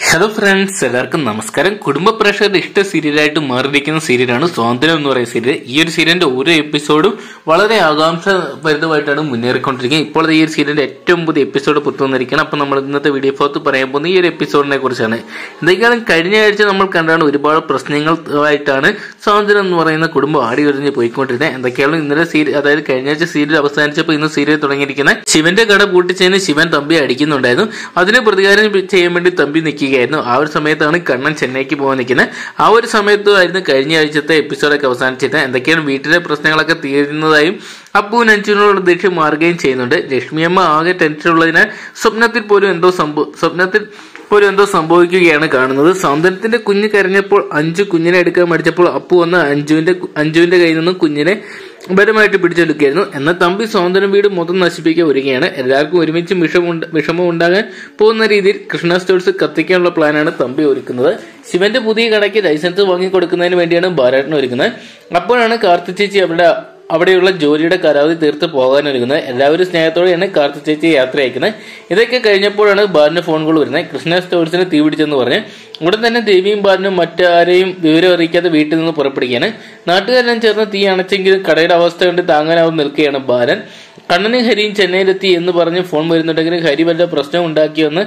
Hello friends എല്ലാവർക്കും നമസ്കാരം കുടുംബ പ്രേക്ഷകരുടെ ഇഷ്ട സീരിയലായിട്ട് മാറിയിരിക്കുന്ന സീരിയലാണ് സ്വാതന്ത്ര്യം എന്ന് പറയുന്ന സീരിയൽ ഈ ഒരു സീരിയലിന്റെ ഓരോ എപ്പിസോഡും വളരെ ആകാംക്ഷ ഭരിതമായിട്ടാണ് മുന്നേറിക്കൊണ്ടിരിക്കുന്നത് ഇപ്പോൾ ഈ ഒരു സീരിയലിന്റെ ഏറ്റവും പുതിയ എപ്പിസോഡ് പുറത്തു വന്നിരിക്കുകയാണ് അപ്പോൾ നമ്മൾ ഇന്നത്തെ വീഡിയോ ഭാഗത്ത് പറയാൻ പോകുന്ന ഈ ഒരു എപ്പിസോഡിനെ കുറിച്ചാണ് എന്തെങ്കിലും കഴിഞ്ഞ ആഴ്ച നമ്മൾ കണ്ടാണ് ഒരുപാട് പ്രശ്നങ്ങളായിട്ടാണ് സ്വാതന്ത്ര്യം എന്ന് പറയുന്ന കുടുംബം ആടി ഒരിഞ്ഞ് പോയിക്കൊണ്ടിരുന്നത് എന്തൊക്കെയാണ് ഇന്നലെ സീരിയൽ അതായത് കഴിഞ്ഞ ആഴ്ച സീരിയൽ അവസാനിച്ചപ്പോൾ ഇന്ന് സീരിയൽ തുടങ്ങിയിരിക്കുന്നത് ശിവന്റെ കട പൂട്ടിച്ചതിന് ശിവൻ തമ്പി അടിക്കുന്നുണ്ടായിരുന്നു അതിന് പ്രതികാരം ചെയ്യാൻ വേണ്ടി തമ്പി നിൽക്കുകയായിരുന്നു ആ ഒരു സമയത്താണ് കണ്ണൻ ചെന്നൈക്ക് പോകാൻ നിൽക്കുന്നത് ആ ഒരു സമയത്തായിരുന്നു കഴിഞ്ഞ ആഴ്ചത്തെ എപ്പിസോഡൊക്കെ അവസാനിച്ചിട്ട് എന്തൊക്കെയാണ് വീട്ടിലെ പ്രശ്നങ്ങളൊക്കെ തീരുന്നതായും അപ്പുവിന് അഞ്ചുവിനോട് ദേഷ്യം മാറുകയും ചെയ്യുന്നുണ്ട് ലക്ഷ്മിയമ്മ ആകെ ടെൻഷനുള്ളതിനാൽ സ്വപ്നത്തിൽ പോലും എന്തോ സംഭവം സ്വപ്നത്തിൽ പോലും എന്തോ സംഭവിക്കുകയാണ് കാണുന്നത് സൗന്ദര്യത്തിന്റെ കുഞ്ഞ് കരഞ്ഞപ്പോൾ അഞ്ചു കുഞ്ഞിനെ എടുക്കാൻ മടിച്ചപ്പോൾ അപ്പു വന്ന് അഞ്ജുവിന്റെ അഞ്ജുവിന്റെ കയ്യിൽ നിന്നും കുഞ്ഞിനെ ബലമായിട്ട് പിടിച്ചെടുക്കുകയായിരുന്നു എന്നാൽ തമ്പി സൗന്ദര്യം വീട് മൊത്തം നശിപ്പിക്കാൻ വരികയാണ് എല്ലാവർക്കും ഒരുമിച്ച് വിഷമുണ്ട് വിഷമം ഉണ്ടാകാൻ പോകുന്ന രീതിയിൽ കൃഷ്ണ സ്റ്റോഴ്സ് കത്തിക്കാനുള്ള പ്ലാനാണ് തമ്പി ഒരുക്കുന്നത് ശിവന്റെ പുതിയ കടയ്ക്ക് ലൈസൻസ് വാങ്ങി കൊടുക്കുന്നതിന് വേണ്ടിയാണ് ബാലേട്ടൻ ഒരുക്കുന്നത് അപ്പോഴാണ് കാർത്തി ചേച്ചി അവരുടെ അവിടെയുള്ള ജോലിയുടെ കാലാവധി തീർത്ത് പോകാനൊരുങ്ങുന്നത് എല്ലാവരും സ്നേഹത്തോടെയാണ് കാർത്തി ചേച്ചി യാത്ര അയക്കുന്നത് ഇതൊക്കെ കഴിഞ്ഞപ്പോഴാണ് ബാലിന് ഫോൺ കോൾ വരുന്നത് കൃഷ്ണ സ്റ്റോഴ്സിന് തീ പിടിച്ചെന്ന് പറഞ്ഞ് ഉടൻ തന്നെ ദേവിയും ബാലിനും മറ്റാരെയും വിവരം അറിയിക്കാതെ വീട്ടിൽ നിന്ന് പുറപ്പെടുകയാണ് നാട്ടുകാരെല്ലാം ചേർന്ന് തീ അണച്ചെങ്കിലും കടയുടെ അവസ്ഥ കണ്ട് താങ്ങാനാവും നിൽക്കുകയാണ് ബാലൻ കണ്ണനും ഹരിയും ചെന്നൈയിലെത്തി എന്ന് പറഞ്ഞ് ഫോൺ വരുന്നുണ്ടെങ്കിലും ഹരി വല്ല പ്രശ്നം ഉണ്ടാക്കിയെന്ന്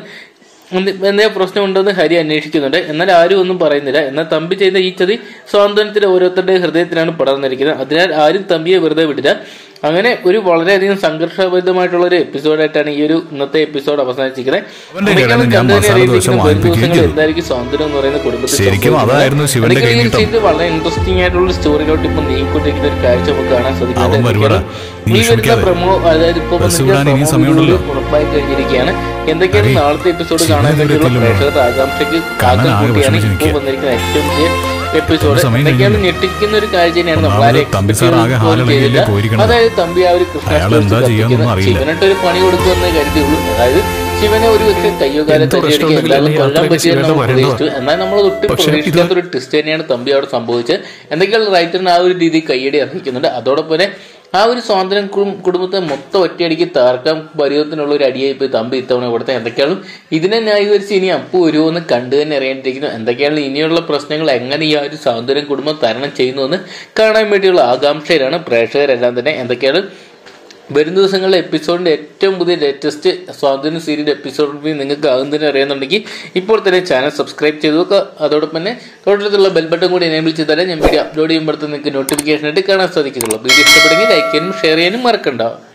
എന്തേ പ്രശ്നമുണ്ടെന്ന് ഹരി അന്വേഷിക്കുന്നുണ്ട് എന്നാൽ ആരും ഒന്നും പറയുന്നില്ല എന്നാൽ തമ്പി ചെയ്ത ഈ ചതി സ്വാതന്ത്ര്യത്തിന്റെ ഓരോരുത്തരുടെ ഹൃദയത്തിലാണ് പടർന്നിരിക്കുന്നത് അതിനാൽ ആരും തമ്പിയെ വെറുതെ വിടില്ല അങ്ങനെ ഒരു വളരെയധികം സംഘർഷഭരിതമായിട്ടുള്ള ഒരു എപ്പിസോഡായിട്ടാണ് ഈ ഒരു ഇന്നത്തെ എപ്പിസോഡ് അവസാനിച്ചിരിക്കുന്നത് അവന്റെ എന്തൊക്കെയാണ് ഇടയിൽ ഞാൻ കണ്ടു തന്നെ മസാല ദോശ അറിയിച്ചിരിക്കുന്നത്. വരും വാങ്ങിപ്പിക്കുകയും ദിവസങ്ങളിൽ ചെയ്തു. എന്തായിരിക്കും സ്വാതന്ത്ര്യം എന്ന് പറയുന്ന കുടുംബത്തിൽ ശരിക്കും സംഭവിക്കുന്നത്? അതായിരുന്നു ശിവന്റെ എന്തൊക്കെയാണ് ഈ കൈനീട്ടം. സീരിയൽ വളരെ ഇൻട്രസ്റ്റിംഗ് ആയിട്ടുള്ള സ്റ്റോറിയിലോട്ട് ഇപ്പൊ നീങ്ങിക്കൊണ്ടിരിക്കുന്ന ഒരു കാഴ്ച നമുക്ക് കാണാൻ സാധിക്കുന്നുണ്ട് അവൻ വരുവാടാ. എന്തൊക്കെയാണ് നീ ഈ വരുന്ന വിഷമിക്കാതെ. പ്രമോ അതായത് ഇപ്പൊ ബസ് വന്നിരിക്കുന്ന വിടാൻ ഇനിയും പ്രമോ സമയമുണ്ടല്ലോ. വീഡിയോയിൽ ഉറപ്പായി കഴിഞ്ഞിരിക്കുകയാണ് എന്തൊക്കെയാണ് ഹരി, നാളത്തെ എപ്പിസോഡ് ശിവൻ കാണാൻ ഇതുവരെ വേണ്ടിയുള്ള എത്തിയില്ലല്ലോ. പ്രേക്ഷകരുടെ ആകാംക്ഷയ്ക്ക് കണ്ണൻ കാക്കം ആകെ കൂട്ടിയാണ് ഇപ്പോൾ വിഷമിച്ചിരിക്കുക. വന്നിരിക്കുന്ന ഏറ്റവും പുതിയ എപ്പിസോഡ് ഒരു സമയം എന്തൊക്കെയാണ് കഴിഞ്ഞില്ലേ? ഞെട്ടിക്കുന്ന ഒരു കാഴ്ച തന്നെയാണ് നമ്മൾ ഒന്നാമത് ആരും തമ്പി expect സാർ ആകെ ചെയ്തത് പോലും ഹാലിളകിയല്ലേ ചെയ്തില്ല. പോയിരിക്കണത്. അതായത് തമ്പി ആ ഒരു കൃഷ്ണ അയാൾ സ്റ്റോഴ്സ് എന്താ ചെയ്യാന്നൊന്നും കത്തിക്കുന്ന അറിയില്ല. ശിവനിട്ട് ഒരു പണി കൊടുക്കുമെന്ന് കരുതിയുള്ളൂ അതായത് ശിവനെ ഒരു പക്ഷേ കയ്യോ കാലോ എന്ത് തല്ലിയടിക്കുക പ്രശ്നമുണ്ടെങ്കിലും എന്തായാലും ഈ കൊല്ലാൻ യാത്രയ്ക്ക് പറ്റിയെന്ന് ശിവന്റെ നമ്മൾ മരണം പ്രതീക്ഷിച്ചു എന്നാൽ നമ്മൾ ഒട്ടും പക്ഷേ ഇത് പ്രതീക്ഷിക്കാത്ത ഒരു ട്വിസ്റ്റ് തന്നെയാണ് തമ്പി അവിടെ സംഭവിച്ചത് എന്തൊക്കെയാണ് റൈറ്ററിന് ആ ഒരു രീതി കയ്യടി അർഹിക്കുന്നുണ്ട് അതോടൊപ്പം തന്നെ ആ ഒരു സ്വാതന്ത്ര്യം കുടും- കുടുംബത്തെ മൊത്തം ഒറ്റയടിക്ക് തകർക്കാൻ പരിവത്തിനുള്ള ഒരു അടിയായി പോയി തമ്പി ഇത്തവണ കൊടുത്തത് എന്തൊക്കെയാണ് ഇതിനെ ന്യായീകരിച്ച് ഇനി അപ്പു വരുമോ എന്ന് കണ്ടു തന്നെ അറിയാണ്ടിരിക്കുന്നു എന്തൊക്കെയാണ് ഇനിയുള്ള പ്രശ്നങ്ങൾ എങ്ങനെ ഈ ആ ഒരു സ്വാതന്ത്ര്യം കുടുംബം തരണം ചെയ്യുന്നു എന്ന് കാണാൻ വേണ്ടിയുള്ള ആകാംക്ഷയിലാണ് പ്രേക്ഷകരെല്ലാം തന്നെ എന്തൊക്കെയാണ് വരും ദിവസങ്ങളിലെ എപ്പിസോഡിന്റെ ഏറ്റവും പുതിയ ലേറ്റസ്റ്റ് സ്വാതന്ത്ര്യ സീരിയൽ എപ്പിസോഡ് നിങ്ങൾക്ക് ആകും തന്നെ അറിയാന്നുണ്ടെങ്കിൽ ഇപ്പോൾ തന്നെ ചാനൽ സബ്സ്ക്രൈബ് ചെയ്തു വെക്കുക അതോടൊപ്പം തന്നെ തൊട്ടടുത്തുള്ള ബെൽ ബട്ടൺ കൂടി എനേബിൾ ചെയ്താലേ ഞാൻ വീഡിയോ അപ്ലോഡ് ചെയ്യുമ്പോഴത്തെ നിങ്ങൾക്ക് നോട്ടിഫിക്കേഷൻ ആയിട്ട് കാണാൻ സാധിക്കുള്ളൂ വീഡിയോ ഇഷ്ടപ്പെടുമെങ്കിൽ ലൈക്ക് ചെയ്യാനും ഷെയർ ചെയ്യാനും മറക്കണ്ട